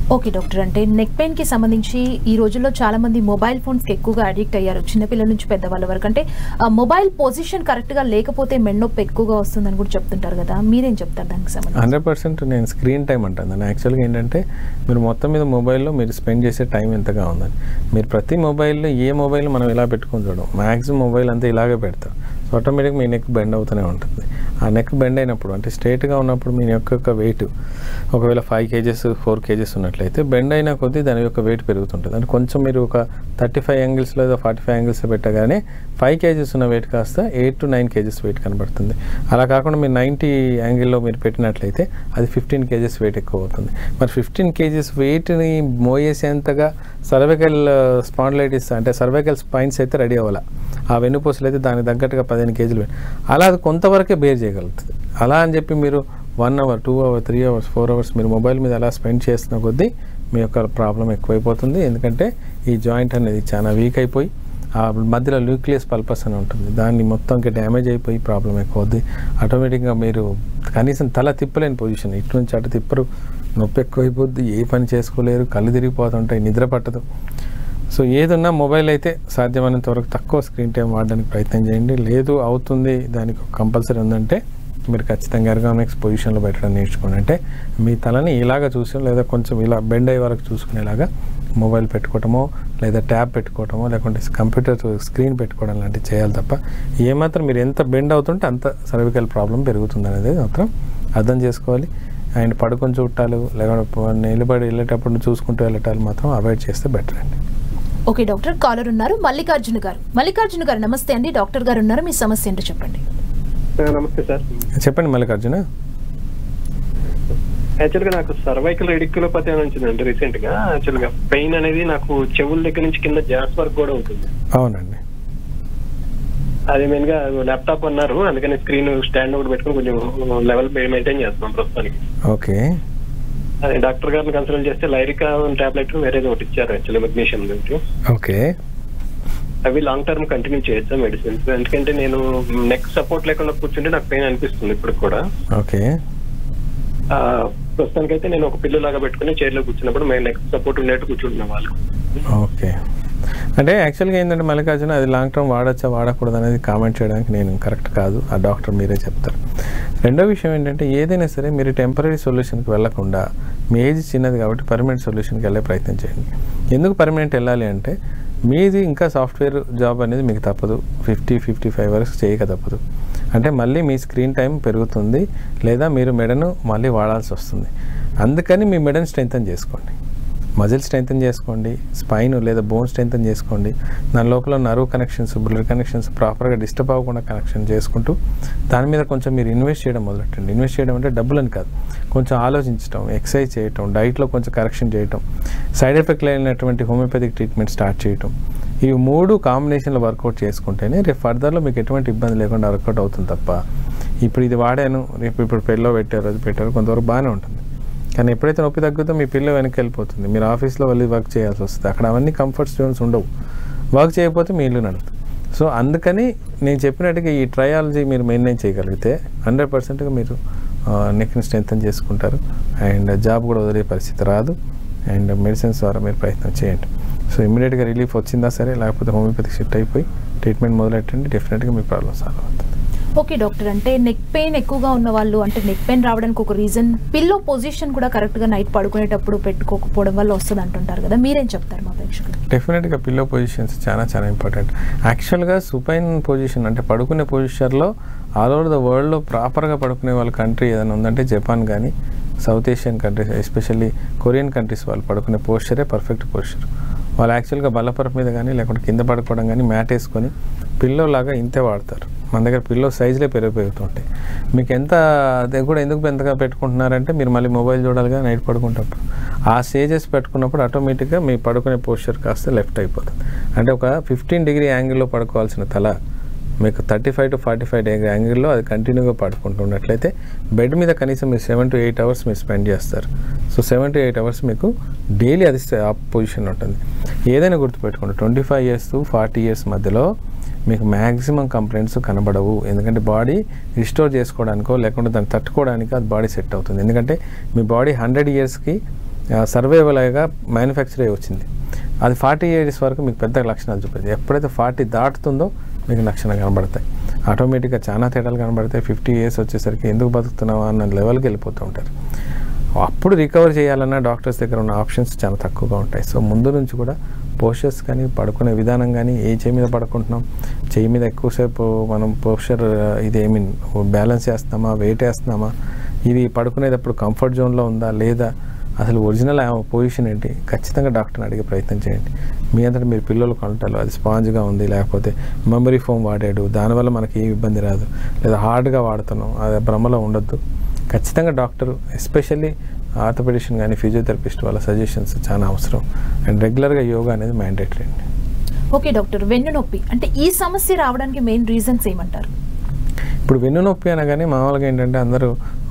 [SPEAKER 1] ఓకే డాక్టర్ అంటే నెక్ పెయిన్ కి సంబంధించి ఈ రోజుల్లో చాలా మంది మొబైల్ ఫోన్స్ కి ఎక్కువగా అడిక్ట్ అయ్యారు చిన్నపిల్లల నుంచి పెద్దవాళ్ళ వరకు అంటే ఆ మొబైల్ పొజిషన్ కరెక్ట్ గా లేకపోతే మెన్నొప్పి ఎక్కువగా వస్తుందని కూడా చెప్తుంటారు కదా మీరేం చెప్తారు దానికి సంబంధించి
[SPEAKER 2] హండ్రెడ్ పర్సెంట్ నేను స్క్రీన్ టైం అంటాను యాక్చువల్గా ఏంటంటే మీరు మొత్తం మీద మొబైల్లో మీరు స్పెండ్ చేసే టైం ఎంతగా ఉందని మీరు ప్రతి మొబైల్లో ఏ మొబైల్ మనం ఇలా పెట్టుకొని చూడం మ్యాక్సిమం మొబైల్ అంతా ఇలాగే పెడతాం సో ఆటోమేటిక్ మీ నెక్ బెండ్ అవుతూనే ఉంటుంది ఆ నెక్ బెండ్ అయినప్పుడు అంటే స్ట్రైట్గా ఉన్నప్పుడు మీ యొక్క వెయిట్ ఒకవేళ ఫైవ్ కేజెస్ ఫోర్ కేజెస్ ఉన్నట్లయితే బెండ్ అయిన కొద్దీ దాని యొక్క వెయిట్ పెరుగుతుంటుంది అంటే కొంచెం మీరు ఒక థర్టీ ఫైవ్ యాంగిల్స్ లేదా ఫార్టీ ఫైవ్ యాంగిల్స్ పెట్టగానే ఫైవ్ కేజెస్ ఉన్న వెయిట్ కాస్త eight to nine kgs weight కనబడుతుంది అలా కాకుండా మీరు నైంటీ యాంగిల్లో మీరు పెట్టినట్లయితే అది ఫిఫ్టీన్ కేజెస్ వెయిట్ ఎక్కువ అవుతుంది మరి ఫిఫ్టీన్ కేజెస్ వెయిట్ని మోయేసేంతగా సర్వైకల్ స్పాండ్లైటిస్ అంటే సర్వైకల్ స్పైన్స్ అయితే రెడీ అవ్వాలి ఆ వెన్నుపూసలు అయితే దానికి తగ్గట్టుగా పదిహేను కేజీలు వెయిట్. అలా అది కొంతవరకే బేర్ చేయగలుగుతుంది అలా అని చెప్పి మీరు one hour two hour three hours four hours మీరు మొబైల్ మీద అలా స్పెండ్ చేస్తున్న కొద్దీ మీ యొక్క ప్రాబ్లం ఎక్కువైపోతుంది ఎందుకంటే ఈ జాయింట్ అనేది చాలా వీక్ అయిపోయి ఆ మధ్యలో న్యూక్లియస్ పల్పస్ అని ఉంటుంది దాన్ని మొత్తంకి డ్యామేజ్ అయిపోయి ప్రాబ్లం ఎక్కువ అవుద్ది ఆటోమేటిక్గా మీరు కనీసం తల తిప్పలేని పొజిషన్ ఇటు నుంచి అటు తిప్పరు నొప్పి ఎక్కువైపోద్ది ఏ పని చేసుకోలేరు కళ్ళు తిరిగిపోతుంటాయి నిద్ర పట్టదు సో ఏదున్నా మొబైల్ అయితే సాధ్యమైనంత వరకు తక్కువ స్క్రీన్ టైం వాడడానికి ప్రయత్నం చేయండి లేదు అవుతుంది దానికి కంపల్సరీ ఉందంటే మీరు ఖచ్చితంగా ఎర్గామిక్స్ పొజిషన్లో పెట్టడం నేర్చుకోండి అంటే మీ తలని ఇలాగ చూసి లేదా కొంచెం ఇలా బెండ్ అయ్యే వరకు చూసుకునేలాగా మొబైల్ పెట్టుకోవటమో లేదా ట్యాబ్ పెట్టుకోవటమో లేకుంటే కంప్యూటర్ స్క్రీన్ పెట్టుకోవడం లాంటివి చేయాలి తప్ప ఏమాత్రం మీరు ఎంత బెండ్ అవుతుంటే అంత సర్వికల్ ప్రాబ్లం పెరుగుతుంది అనేది మాత్రం అర్థం చేసుకోవాలి అండ్ పడుకొని చూడటాలు లేకపోతే నిలబడి వెళ్ళేటప్పుడు చూసుకుంటూ వెళ్ళటాలు మాత్రం అవాయిడ్ చేస్తే బెటర్ అండి
[SPEAKER 1] ఓకే డాక్టర్ కాలర్ ఉన్నారు మల్లికార్జున గారు మల్లికార్జున గారు నమస్తే అండి డాక్టర్ గారు ఉన్నారు మీ సమస్య ఏంటో చెప్పండి
[SPEAKER 5] నమస్తే సార్
[SPEAKER 2] చెప్పండి మల్లికార్జున
[SPEAKER 5] యాక్చువల్ గా నాకు సర్వైకల్ రెడిక్యులోపతి అని వచ్చిందండి రీసెంట్ గా యాక్చువల్ గా పెయిన్ అనేది నాకు చెవుల దగ్గర నుంచి కింద జాస్ వరకు కూడా ఉంటుంది
[SPEAKER 2] అవునండి
[SPEAKER 5] అది మెయిన్ గా ల్యాప్టాప్ అన్నారు అందుకని స్క్రీన్ స్టాండ్ ఒకటి పెట్టుకుని కొంచెం లెవెల్ మెయింటైన్ చేస్తున్నాం ప్రస్తుతానికి
[SPEAKER 2] ఓకే
[SPEAKER 5] అదే డాక్టర్ గారిని కన్సల్ట్ చేస్తే లైరికా టాబ్లెట్ వేరేది ఒకటి ఇచ్చారు యాక్చువల్లీ మెగ్నీషియం గురించి
[SPEAKER 2] ఓకే
[SPEAKER 5] అవి లాంగ్ టర్మ్ కంటిన్యూ చేయొచ్చా మెడిసిన్స్ ఎందుకంటే నేను నెక్ సపోర్ట్ లేకుండా కూర్చుంటే నాకు పెయిన్ అనిపిస్తుంది ఇప్పుడు కూడా
[SPEAKER 2] ఓకే
[SPEAKER 5] ఆ, ప్రస్తుతానికైతే నేను ఒక పిల్లు లాగా పెట్టుకుని చైర్ లో కూర్చున్నప్పుడు మేము నెక్ సపోర్ట్ ఉండేట్టు కూర్చుంటున్నాం వాళ్ళు
[SPEAKER 2] ఓకే అంటే యాక్చువల్గా ఏంటంటే మల్లికార్జున అది లాంగ్ టర్మ్ వాడచ్చా వాడకూడదు అనేది కామెంట్ చేయడానికి నేను కరెక్ట్ కాదు ఆ డాక్టర్ మీరే చెప్తారు రెండో విషయం ఏంటంటే ఏదైనా సరే మీరు టెంపరీ సొల్యూషన్కి వెళ్ళకుండా మీ ఏజ్ చిన్నది కాబట్టి పర్మనెంట్ సొల్యూషన్కి వెళ్ళే ప్రయత్నం చేయండి ఎందుకు పర్మనెంట్ వెళ్ళాలి అంటే మీది ఇంకా సాఫ్ట్వేర్ జాబ్ అనేది మీకు తప్పదు ఫిఫ్టీ ఫిఫ్టీ ఫైవ్ వరకు చేయక తప్పదు అంటే మళ్ళీ మీ స్క్రీన్ టైం పెరుగుతుంది లేదా మీరు మెడను మళ్ళీ వాడాల్సి వస్తుంది అందుకని మీ మెడను స్ట్రెంగ్తన్ చేసుకోండి మజిల్ స్ట్రెంగ్తన్ చేసుకోండి స్పైన్ లేదా బోన్ స్ట్రెంగ్తన్ చేసుకోండి దాని లోపల నర్వ్ కనెక్షన్స్ బ్లడ్ కనెక్షన్స్ ప్రాపర్గా డిస్టర్బ్ అవ్వకుండా కనెక్షన్ చేసుకుంటూ దాని మీద కొంచెం మీరు ఇన్వెస్ట్ చేయడం మొదలెట్టండి ఇన్వెస్ట్ చేయడం అంటే డబ్బులని కాదు కొంచెం ఆలోచించడం ఎక్సర్సైజ్ చేయటం డైట్లో కొంచెం కరెక్షన్ చేయటం సైడ్ ఎఫెక్ట్ లేనటువంటి హోమియోపతిక్ ట్రీట్మెంట్ స్టార్ట్ చేయటం ఈ మూడు కాంబినేషన్లో వర్కౌట్ చేసుకుంటేనే రేపు ఫర్దర్లో మీకు ఎటువంటి ఇబ్బంది లేకుండా వర్కౌట్ అవుతుంది తప్ప ఇప్పుడు ఇది వాడాను రేపు ఇప్పుడు పెళ్ళలో పెట్టారు అది పెట్టారు కొంతవరకు బాగానే ఉంటుంది కానీ ఎప్పుడైతే నొప్పి తగ్గుతో మీ పిల్ల వెనక్కి వెళ్ళిపోతుంది మీరు ఆఫీస్లో వెళ్ళి వర్క్ చేయాల్సి వస్తుంది అక్కడ అవన్నీ కంఫర్ట్ జోన్స్ ఉండవు వర్క్ చేయకపోతే మీ ఇల్లు నడుతుంది సో అందుకని నేను చెప్పినట్టుగా ఈ ట్రయాలజీ మీరు మెయింటైన్ చేయగలిగితే హండ్రెడ్ పర్సెంట్గా మీరు నెక్ని స్ట్రెంగ్ చేసుకుంటారు అండ్ జాబ్ కూడా వదిలే పరిస్థితి రాదు అండ్ మెడిసిన్స్ ద్వారా మీరు ప్రయత్నం చేయండి సో ఇమీడియట్గా రిలీఫ్ వచ్చిందా సరే లేకపోతే హోమియోపతికి షిఫ్ట్ అయిపోయి ట్రీట్మెంట్ మొదలెట్టండి డెఫినెట్గా మీ ప్రాబ్లం సాల్వ్ అవుతుంది
[SPEAKER 1] ఓకే డాక్టర్ అంటే నెక్ పెయిన్ ఎక్కువగా ఉన్న వాళ్ళు అంటే నెక్ పెయిన్ రావడానికి ఒక రీజన్ పిల్లో పొజిషన్ కూడా కరెక్ట్ గా నైట్ పడుకునేటప్పుడు పెట్టుకోకపోవడం వల్ల వస్తుంది అంటుంటారు కదా మీరేం చెప్తారు మా ప్రేక్షకులు
[SPEAKER 2] డెఫినెట్గా పిల్లో పొజిషన్స్ చాలా చాలా ఇంపార్టెంట్ యాక్చువల్గా సుపైన్ పొజిషన్ అంటే పడుకునే పొజిషన్లో ఆల్ ఓవర్ ద వరల్డ్లో ప్రాపర్గా పడుకునే వాళ్ళ కంట్రీ ఏదైనా ఉందంటే జపాన్ కానీ south Asian countries especially Korean countries వాళ్ళు పడుకునే పోస్చరే పర్ఫెక్ట్ పోస్చర్ వాళ్ళు యాక్చువల్గా బల్లపరపు మీద కానీ లేకుంటే కింద పడుకోవడం కానీ మ్యాట్ వేసుకొని పిల్లో లాగా ఇంతే వాడతారు మన దగ్గర పిల్లో సైజులే పెరిగి పెరుగుతుంటాయి మీకు ఎంత అది కూడా ఎందుకు ఎంతగా పెట్టుకుంటున్నారంటే మీరు మళ్ళీ మొబైల్ చూడాలిగా నైట్ పడుకుంటప్పుడు ఆ స్టేజెస్ పెట్టుకున్నప్పుడు ఆటోమేటిక్గా మీ పడుకునే పోస్చర్ కాస్త లెఫ్ట్ అయిపోతుంది అంటే ఒక ఫిఫ్టీన్ డిగ్రీ యాంగిల్లో పడుకోవాల్సిన తల మీకు thirty five to forty five degree యాంగిల్లో అది కంటిన్యూగా పడుకుంటున్నట్లయితే బెడ్ మీద కనీసం మీరు సెవెన్ టు ఎయిట్ అవర్స్ మీరు స్పెండ్ చేస్తారు so seven to eight hours మీకు డైలీ అది ఆ పొజిషన్ ఉంటుంది ఏదైనా గుర్తుపెట్టుకోండి twenty five years to forty years మధ్యలో మీకు మ్యాక్సిమం కంప్లైంట్స్ కనబడవు ఎందుకంటే బాడీ రిస్టోర్ చేసుకోవడానికో లేకుంటే దాన్ని తట్టుకోవడానికి అది బాడీ సెట్ అవుతుంది ఎందుకంటే మీ బాడీ హండ్రెడ్ ఇయర్స్కి సర్వేవల్గా మ్యానుఫ్యాక్చర్ అయ్యి వచ్చింది అది ఫార్టీ ఇయర్స్ వరకు మీకు పెద్ద లక్షణాలు చూపించదు ఎప్పుడైతే ఫార్టీ దాటుతుందో మీకు లక్షణాలు కనబడతాయి ఆటోమేటిక్గా చాలా తేడాలు కనబడతాయి ఫిఫ్టీ ఇయర్స్ వచ్చేసరికి ఎందుకు బతుకుతున్నావా అన్న లెవెల్కి వెళ్ళిపోతూ ఉంటారు అప్పుడు రికవర్ చేయాలన్నా డాక్టర్స్ దగ్గర ఉన్న ఆప్షన్స్ చాలా తక్కువగా ఉంటాయి సో ముందు నుంచి కూడా పోస్చర్స్ కానీ పడుకునే విధానం కానీ ఏ చేయి మీద పడుకుంటున్నాం చేయి మీద ఎక్కువసేపు మనం పోస్చర్ ఇది ఐ మీన్ బ్యాలెన్స్ చేస్తున్నామా వెయిట్ వేస్తున్నామా ఇది పడుకునేటప్పుడు కంఫర్ట్ జోన్లో ఉందా లేదా అసలు ఒరిజినల్ పొజిషన్ ఏంటి ఖచ్చితంగా డాక్టర్ని అడిగే ప్రయత్నం చేయండి మీ అంతటా మీరు పిల్లలు కొంటారు అది స్పాంజ్గా ఉంది లేకపోతే మెమరీ ఫోమ్ వాడాడు దానివల్ల మనకి ఏ ఇబ్బంది రాదు లేదా హార్డ్గా వాడుతున్నాం అది భ్రమలో ఉండొద్దు ఖచ్చితంగా డాక్టర్ ఎస్పెషల్లీ ఆర్థోపెడిషన్ కానీ ఫిజియోథెరపిస్ట్ వాళ్ళ సజెషన్స్ చాలా అవసరం అండ్ రెగ్యులర్గా యోగా అనేది మ్యాండేటరీ అండి
[SPEAKER 1] ఓకే డాక్టర్ వెన్ను నొప్పి అంటే ఈ సమస్య రావడానికి మెయిన్ రీజన్స్ ఏమంటారు
[SPEAKER 2] ఇప్పుడు వెన్ను నొప్పి అనగానే మామూలుగా ఏంటంటే అందరూ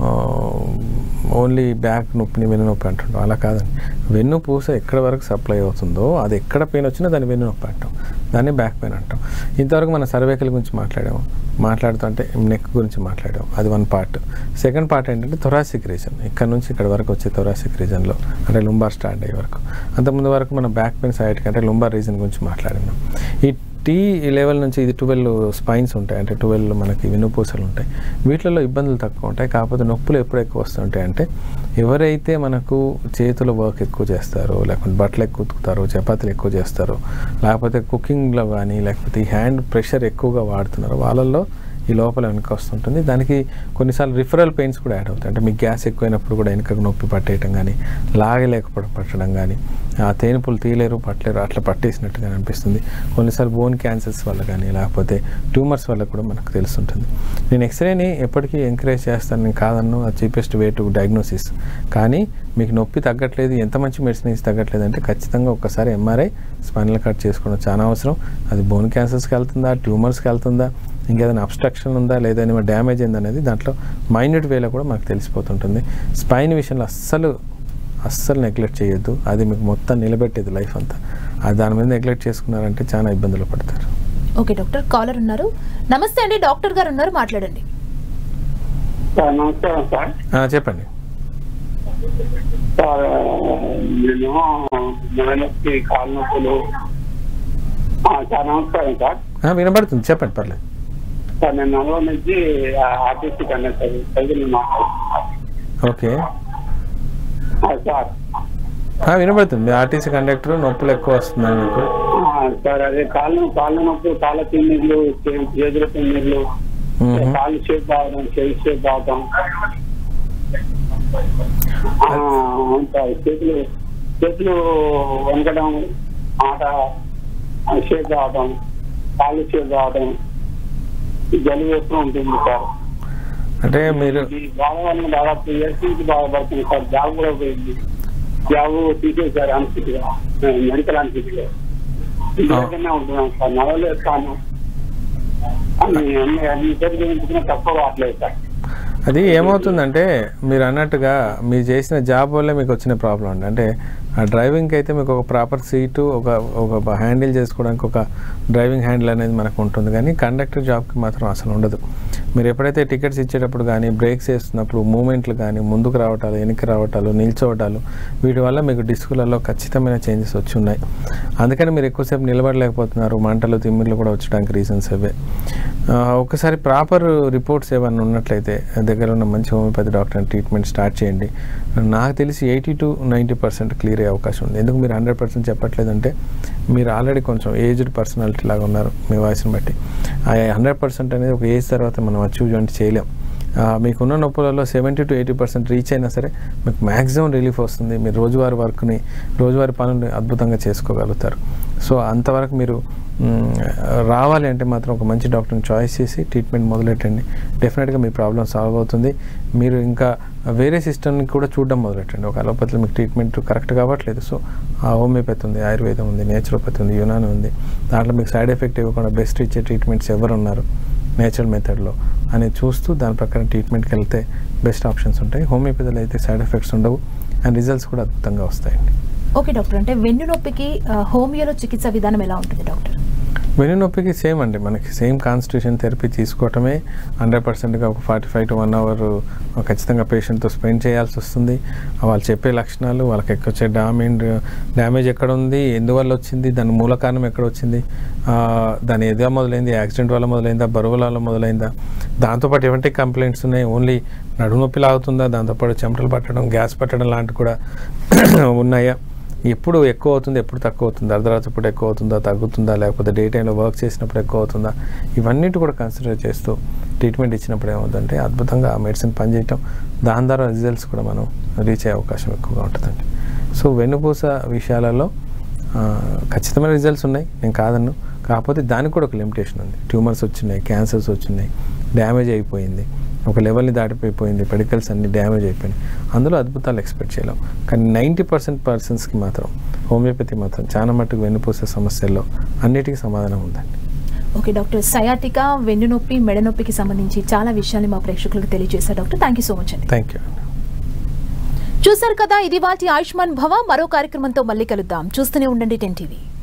[SPEAKER 2] ఓన్లీ బ్యాక్ నొప్పిని వెన్ను నొప్పి అంటుంటాం అలా కాదండి వెన్ను పూస ఎక్కడ వరకు సప్లై అవుతుందో అది ఎక్కడ పెయిన్ వచ్చినా దాన్ని వెన్ను నొప్పి అంటాం దాన్ని బ్యాక్ పెయిన్ అంటాం ఇంతవరకు మన సర్వేకల్ గురించి మాట్లాడాము మాట్లాడుతుంటే నెక్ గురించి మాట్లాడాము అది వన్ పార్ట్ సెకండ్ పార్ట్ ఏంటంటే థొరాసిక్ రీజన్ ఇక్కడ నుంచి ఇక్కడ వరకు వచ్చే థొరాసిక్ రీజన్లో అంటే లుంబార్ స్టార్ట్ అయ్యే వరకు అంతకుముందు వరకు మన బ్యాక్ పెయిన్ సైడ్ కంటే లుంబార్ రీజన్ గురించి మాట్లాడినాం ఈ టీ లెవెల్ నుంచి ఇది ట్వెల్వ్ స్పైన్స్ ఉంటాయి అంటే ట్వెల్వ్ మనకి వెన్నుపూసలు ఉంటాయి వీటిలో ఇబ్బందులు తక్కువ ఉంటాయి కాకపోతే నొప్పులు ఎప్పుడు ఎక్కువ వస్తుంటాయి అంటే ఎవరైతే మనకు చేతుల వర్క్ ఎక్కువ చేస్తారో లేకపోతే బట్టలు ఎక్కువ ఉతుకుతారో చపాతీలు ఎక్కువ చేస్తారో లేకపోతే కుకింగ్లో కానీ లేకపోతే ఈ హ్యాండ్ ప్రెషర్ ఎక్కువగా వాడుతున్నారో వాళ్ళల్లో ఈ లోపల వెనక వస్తుంటుంది దానికి కొన్నిసార్లు రిఫరల్ పెయిన్స్ కూడా యాడ్ అవుతాయి అంటే మీకు గ్యాస్ ఎక్కువైనప్పుడు కూడా వెనకకు నొప్పి పట్టేయటం కానీ లాగలేకపోవడం పట్టడం కానీ ఆ తేనుపులు తీయలేరు పట్టలేరు అట్లా పట్టేసినట్టుగా అనిపిస్తుంది కొన్నిసార్లు బోన్ క్యాన్సర్స్ వల్ల కానీ లేకపోతే ట్యూమర్స్ వల్ల కూడా మనకు తెలుస్తుంటుంది నేను ఎక్స్రేని ఎప్పటికీ ఎంకరేజ్ చేస్తాను నేను కాదన్ను అది చీపెస్ట్ వే టు డయాగ్నోసిస్ కానీ మీకు నొప్పి తగ్గట్లేదు ఎంత మంచి మెడిసిన్ ఇచ్చి తగ్గట్లేదు అంటే ఖచ్చితంగా ఒక్కసారి ఎంఆర్ఐ స్పైనల్ కట్ చేసుకోవడం చాలా అవసరం అది బోన్ క్యాన్సర్స్కి వెళ్తుందా ట్యూమర్స్కి వెళ్తుందా ఇంకేదైనా అబ్స్ట్రక్షన్ ఉందా లేదా ఏమైనా డ్యామేజ్ అయింది అనేది దాంట్లో మైన్యూట్ వేలో కూడా మనకు తెలిసిపోతుంటుంది స్పైన్ విషయంలో అస్సలు అస్సలు నెగ్లెక్ట్ చేయొద్దు అది మీకు మొత్తం నిలబెట్టేది లైఫ్ అంతా అది దాని మీద నెగ్లెక్ట్ చేసుకున్నారంటే చాలా ఇబ్బందులు పడతారు
[SPEAKER 1] ఓకే డాక్టర్ కాలర్ ఉన్నారు నమస్తే అండి డాక్టర్ గారు ఉన్నారు మాట్లాడండి
[SPEAKER 6] సార్ నమస్కారం సార్
[SPEAKER 2] ఆ, చెప్పండి
[SPEAKER 6] సార్ నేను మెడనొప్పి కాలు నొప్పులు ఆ, సార్ నమస్కారం సార్
[SPEAKER 2] ఆ, వినబడుతుంది చెప్పండి పర్లేదు
[SPEAKER 6] సార్ నేను నల్గొండ నుంచి ఆర్టీసీ కన్నా సార్ సైకిల్ మాట్లాడుతున్నాను
[SPEAKER 2] ఓకే
[SPEAKER 6] ఆ, సార్
[SPEAKER 2] ఆ, వినబడుతుంది మీ ఆర్టీసీ కండక్టర్ నొప్పులు ఎక్కువ వస్తున్నాయి మీకు
[SPEAKER 6] ఆ, సార్ అదే కాళ్ళు కాళ్ళ నొప్పి కాళ్ళ తిన్నీళ్ళు చేతుల తిన్నీళ్ళు
[SPEAKER 2] మ్మ్.
[SPEAKER 6] కాళ్ళు షేప్ కావడం చేయి షేప్ కావడం ఆ, అవును సార్ చేతులు చేతులు వంకడం ఆట షేప్ కావడం కాళ్ళు షేప్ కావడం జలుబు ఎప్పుడు ఉంటుంది సార్
[SPEAKER 2] అంటే మీరు
[SPEAKER 6] ఈ బాధ వల్ల దాదాపు టూ ఇయర్స్ నుంచి బాధపడుతుంది సార్ జాబ్ కూడా పోయింది జాబ్ తీసేశారు అన్సిటీగా మెడికల్ అన్సిటీగా ఇంట్లోనే ఉంటున్నాను సార్ నడవలేస్తాను అన్ని అన్ని అన్ని ఇద్దరు గురించి తక్కువ కావట్లేదు సార్
[SPEAKER 2] అది ఏమవుతుందంటే మీరు అన్నట్టుగా మీరు చేసిన జాబ్ వల్లే మీకు వచ్చిన ప్రాబ్లం అండి అంటే ఆ డ్రైవింగ్కి అయితే మీకు ఒక ప్రాపర్ సీటు ఒక ఒక హ్యాండిల్ చేసుకోవడానికి ఒక డ్రైవింగ్ హ్యాండిల్ అనేది మనకు ఉంటుంది కానీ కండక్టర్ జాబ్కి మాత్రం అసలు ఉండదు మీరు ఎప్పుడైతే టికెట్స్ ఇచ్చేటప్పుడు కానీ బ్రేక్స్ వేస్తున్నప్పుడు మూమెంట్లు కానీ ముందుకు రావటాలు వెనక్కి రావటాలు నిల్చోవటాలు వీటి వల్ల మీకు డిస్కులలో ఖచ్చితమైన చేంజెస్ వచ్చి ఉన్నాయి అందుకని మీరు ఎక్కువసేపు నిలబడలేకపోతున్నారు మంటలు తిమ్మిర్లు కూడా వచ్చడానికి రీజన్స్ అవే ఆ, ఒకసారి ప్రాపర్ రిపోర్ట్స్ ఏమైనా ఉన్నట్లయితే దగ్గర ఉన్న మంచి హోమియోపతి డాక్టర్ ట్రీట్మెంట్ స్టార్ట్ చేయండి నాకు తెలిసి eighty to ninety percent clear అయ్యే అవకాశం ఉంది ఎందుకు మీరు హండ్రెడ్ పర్సెంట్ చెప్పట్లేదంటే మీరు ఆల్రెడీ కొంచెం ఏజ్డ్ పర్సనాలిటీ లాగా ఉన్నారు మీ వాయిస్ని బట్టి ఆ హండ్రెడ్ పర్సెంట్ అనేది ఒక ఏజ్ తర్వాత మనం అచీవ్ అంటే చేయలేం ఆ, మీకున్న నొప్పులలో seventy to eighty percent reach అయినా సరే మీకు మ్యాక్సిమం రిలీఫ్ వస్తుంది మీరు రోజువారీ వర్క్ని రోజువారీ పనులు అద్భుతంగా చేసుకోగలుగుతారు సో అంతవరకు మీరు మ్, రావాలి అంటే మాత్రం ఒక మంచి డాక్టర్ని చాయిస్ చేసి ట్రీట్మెంట్ మొదలెట్టండి డెఫినెట్గా మీ ప్రాబ్లం సాల్వ్ అవుతుంది మీరు ఇంకా వేరే సిస్టమ్ని కూడా చూడడం మొదలెట్టండి ఒక అలోపతిలో మీకు ట్రీట్మెంట్ కరెక్ట్ కావట్లేదు సో ఆ హోమియోపతి ఉంది ఆయుర్వేదం ఉంది నేచురోపతి ఉంది యునాని ఉంది దాంట్లో మీకు సైడ్ ఎఫెక్ట్ ఇవ్వకుండా బెస్ట్ ఇచ్చే ట్రీట్మెంట్స్ ఎవరు ఉన్నారు నేచురల్ మెథడ్లో అనేది చూస్తూ దాని ప్రకారం ట్రీట్మెంట్కి వెళ్తే బెస్ట్ ఆప్షన్స్ ఉంటాయి హోమియోపతిలో అయితే సైడ్ ఎఫెక్ట్స్ ఉండవు అండ్ రిజల్ట్స్ కూడా అద్భుతంగా వస్తాయండి
[SPEAKER 1] ఓకే డాక్టర్ అంటే వెన్ను నొప్పికి ఆ, హోమియోలో చికిత్స విధానం ఎలా ఉంటుంది డాక్టర్
[SPEAKER 2] వెన్ను నొప్పికి సేమ్ అండి మనకి సేమ్ కాన్స్టిట్యూషన్ థెరపీ తీసుకోవటమే హండ్రెడ్ పర్సెంట్గా ఒక forty five to one hour ఖచ్చితంగా పేషెంట్తో స్పెండ్ చేయాల్సి వస్తుంది వాళ్ళు చెప్పే లక్షణాలు వాళ్ళకి ఎక్కడ వచ్చే డామేజ్ డ్యామేజ్ ఎక్కడ ఉంది ఎందువల్ల వచ్చింది దాని మూల కారణం ఎక్కడ వచ్చింది ఆ, దాని ఎదుగా మొదలైంది యాక్సిడెంట్ వల్ల మొదలైందా బరువుల వల్ల మొదలైందా దాంతోపాటు ఎటువంటి కంప్లైంట్స్ ఉన్నాయి ఓన్లీ నడుము నొప్పి లాగుతుందా దాంతోపాటు చెమటలు పట్టడం గ్యాస్ పట్టడం లాంటివి కూడా ఉన్నాయా ఎప్పుడు ఎక్కువ అవుతుంది ఎప్పుడు తక్కువ అవుతుంది అర్ధరాత్రి ఎక్కువ అవుతుందా తగ్గుతుందా లేకపోతే డే టైంలో వర్క్ చేసినప్పుడు ఎక్కువ అవుతుందా ఇవన్నిటి కూడా కన్సిడర్ చేస్తూ ట్రీట్మెంట్ ఇచ్చినప్పుడు ఏమవుతుందంటే అద్భుతంగా ఆ మెడిసిన్ పనిచేయటం దాని ద్వారా రిజల్ట్స్ కూడా మనం రీచ్ అయ్యే అవకాశం ఎక్కువగా ఉంటుందండి సో వెన్నుపూస విషయాలలో ఆ, ఖచ్చితమైన రిజల్ట్స్ ఉన్నాయి నేను కాదన్ను కాకపోతే దానికి కూడా ఒక లిమిటేషన్ ఉంది ట్యూమర్స్ వచ్చినాయి క్యాన్సర్స్ వచ్చినాయి డ్యామేజ్ అయిపోయింది ఒక లెవెల్ని దాటిపోయిపోయింది పెడికల్స్ అన్ని డ్యామేజ్ అయిపోయినాయి అందులో అద్భుతాలు ఎక్స్పెక్ట్ చేయలేం కానీ నైంటీ పర్సెంట్ పర్సన్స్కి మాత్రం హోమియోపతి మాత్రం చాలా మట్టుకు వెన్నుపూసే సమస్యల్లో అన్నిటికీ సమాధానం ఉందండి
[SPEAKER 1] ఓకే డాక్టర్ సయాటికా వెన్నునొప్పి మెడనొప్పికి సంబంధించి చాలా విషయాన్ని మా ప్రేక్షకులకు తెలియజేశారు doctor thank you so much అండి
[SPEAKER 2] థ్యాంక్ యూ
[SPEAKER 1] చూశారు కదా ఇది వాటి ఆయుష్మాన్ భవ మరో కార్యక్రమంతో మళ్ళీ కలుద్దాం చూస్తూనే ఉండండి టెన్ టీవీ